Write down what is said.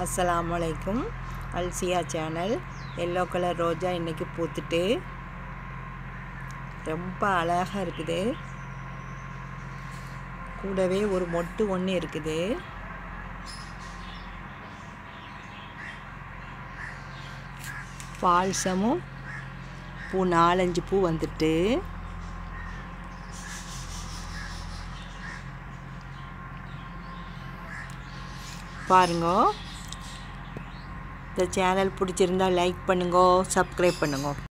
அஸ்ஸலாமு அலைக்கும் Alsiya channel yellow colour ரோஜா இன்றைக்கி பூத்துட்டு ரொம்ப அழகாக இருக்குது கூடவே ஒரு மொட்டு ஒன்று இருக்குது பால்சமும் பூ நாலஞ்சு பூ வந்துட்டு பாருங்க இந்த சேனல் பிடிச்சிருந்தா லைக் பண்ணுங்க சப்ஸ்கிரைப் பண்ணுங்க